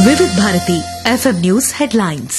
వివిధ Bharati FM news headlines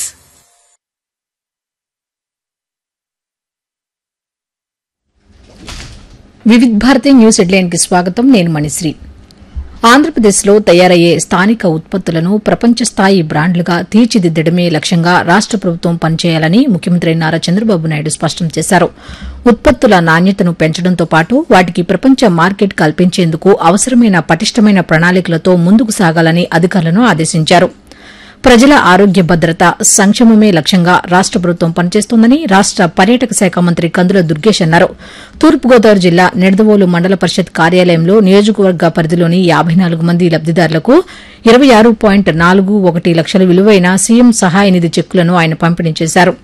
Vividh Bharati news headline కి స్వాగతం నేను మణిశ్రీ ఆంధ్రప్రదేశ్లో తయారయ్యే స్థానిక ఉత్పత్తులను ప్రపంచ స్థాయి బ్రాండ్లుగా తీర్చిదిద్దడమే లక్ష్యంగా రాష్ట ప్రభుత్వం పనిచేయాలని ముఖ్యమంత్రి నారా చంద్రబాబు నాయుడు స్పష్టం చేశారు ఉత్పత్తుల నాణ్యతను పెంచడంతో పాటు వాటికి ప్రపంచ మార్కెట్ కల్పించేందుకు అవసరమైన పటిష్టమైన ప్రణాళికలతో ముందుకు సాగాలని అధికారులను ఆదేశించారు ప్రజల ఆరోగ్య భద్రత సంక్షేమమే లక్ష్యంగా రాష్ట ప్రభుత్వం పనిచేస్తోందని రాష్ట పర్యాటక శాఖ మంత్రి కందుల దుర్గేష్ అన్నారు తూర్పుగోదావరి జిల్లా నిడదవోలు మండల పరిషత్ కార్యాలయంలో నియోజకవర్గ పరిధిలోని యాబై నాలుగు మంది లబ్దిదారులకు ఇరవై ఆరు పాయింట్ నాలుగు ఒకటి లక్షల విలువైన సీఎం సహాయ నిధి చెక్కులను ఆయన పంపిణీ చేశారు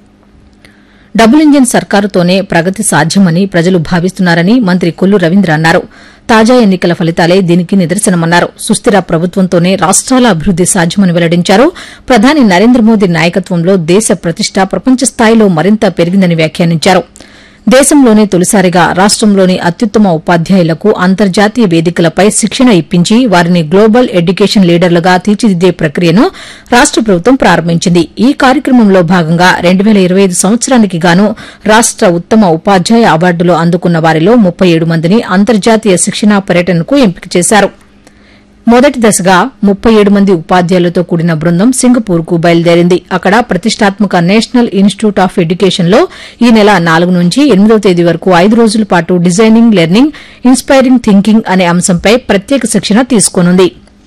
డబుల్ ఇంజిన్ సర్కారుతోనే ప్రగతి సాధ్యమని ప్రజలు భావిస్తున్నారని మంత్రి కొల్లు రవీంద్ర అన్నారు తాజా ఎన్నికల ఫలితాలే దీనికి నిదర్శనమన్నారు సుస్థిర ప్రభుత్వంతోనే రాష్ట్రాల అభివృద్ది సాధ్యమని వెల్లడించారు ప్రధాని నరేంద్ర మోదీ నాయకత్వంలో దేశ ప్రతిష్ట ప్రపంచ స్థాయిలో మరింత పెరిగిందని వ్యాఖ్యానించారు దేశంలోనే తొలిసారిగా రాష్టంలోని అత్యుత్తమ ఉపాధ్యాయులకు అంతర్జాతీయ వేదికలపై శిక్షణ ఇప్పించి వారిని గ్లోబల్ ఎడ్యుకేషన్ లీడర్లుగా తీర్చిదిద్దే ప్రక్రియను రాష్ట ప్రభుత్వం ప్రారంభించింది ఈ కార్యక్రమంలో భాగంగా రెండు వేల ఇరవై ఐదు సంవత్సరానికి గాను రాష్ట ఉత్తమ ఉపాధ్యాయ అవార్డులు అందుకున్న వారిలో ముప్పై ఏడు మందిని అంతర్జాతీయ శిక్షణా పర్యటనకు ఎంపిక చేశారు మొదటి దశగా ముప్పై ఏడు మంది ఉపాధ్యాయులతో కూడిన బృందం సింగపూర్ కు బయలుదేరింది అక్కడ ప్రతిష్టాత్మక నేషనల్ ఇన్స్టిట్యూట్ ఆఫ్ ఎడ్యుకేషన్ లో ఈ నెల నాలుగు నుంచి ఎనిమిదవ తేదీ వరకు ఐదు రోజుల పాటు డిజైనింగ్ లెర్నింగ్ ఇన్స్పైరింగ్ థింకింగ్ అనే అంశంపై ప్రత్యేక శిక్షణ తీసుకోనుంది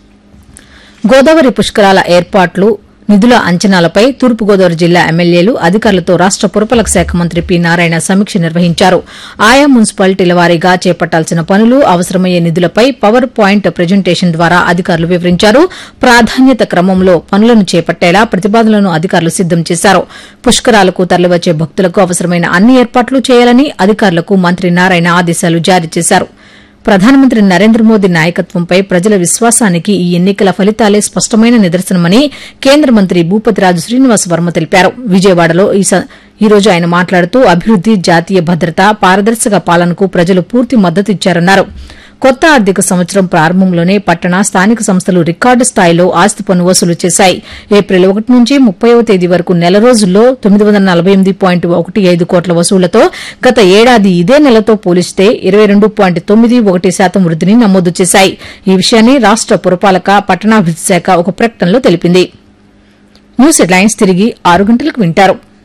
గోదావరి పుష్కరాల ఏర్పాట్లు నిధుల అంచనాలపై తూర్పుగోదావరి జిల్లా ఎమ్మెల్యేలు అధికారులతో రాష్ట పురపాలక శాఖ మంత్రి పి నారాయణ సమీక్ష నిర్వహించారు ఆయా మున్సిపాలిటీల వారీగా చేపట్టాల్సిన పనులు అవసరమయ్యే నిధులపై పవర్ పాయింట్ ప్రజెంటేషన్ ద్వారా అధికారులు వివరించారు ప్రాధాన్యత క్రమంలో పనులను చేపట్టేలా ప్రతిపాదనలను అధికారులు సిద్దం చేశారు పుష్కరాలకు తరలివచ్చే భక్తులకు అవసరమైన అన్ని ఏర్పాట్లు చేయాలని అధికారులకు మంత్రి నారాయణ ఆదేశాలు జారీ చేశారు ప్రధానమంత్రి నరేంద్ర మోదీ నాయకత్వంపై ప్రజల విశ్వాసానికి ఈ ఎన్నికల ఫలితాలే స్పష్టమైన నిదర్శనమని కేంద్ర మంత్రి భూపతిరాజు శ్రీనివాస్ వర్మ తెలిపారు విజయవాడలో ఈ స- ఈ రోజు ఆయన మాట్లాడుతూ అభివృద్ది జాతీయ భద్రత పారదర్శక పాలనకు ప్రజలు పూర్తి మద్దతిచ్చారన్నారు కొత్త ఆర్థిక సంవత్సరం ప్రారంభంలోనే పట్టణ స్థానిక సంస్థలు రికార్డు స్థాయిలో ఆస్తి పన్ను వసూలు చేశాయి ఏప్రిల్ ఒకటి నుంచి ముప్పైవ తేదీ వరకు నెల రోజుల్లో తొమ్మిది వందల నలభై ఎనిమిది పాయింట్ ఒకటి ఐదు కోట్ల వసూళ్లతో గత ఏడాది ఇదే నెలతో పోలిస్తే ఇరవై రెండు పాయింట్ తొమ్మిది ఒకటి శాతం వృద్దిని నమోదు చేశాయి ఈ విషయాన్ని రాష్ట పురపాలక పట్టణాభివృద్ది శాఖ ఒక ప్రకటనలో తెలిపింది న్యూస్ హెడ్లైన్స్ తిరిగి ఆరు గంటలకు వింటారు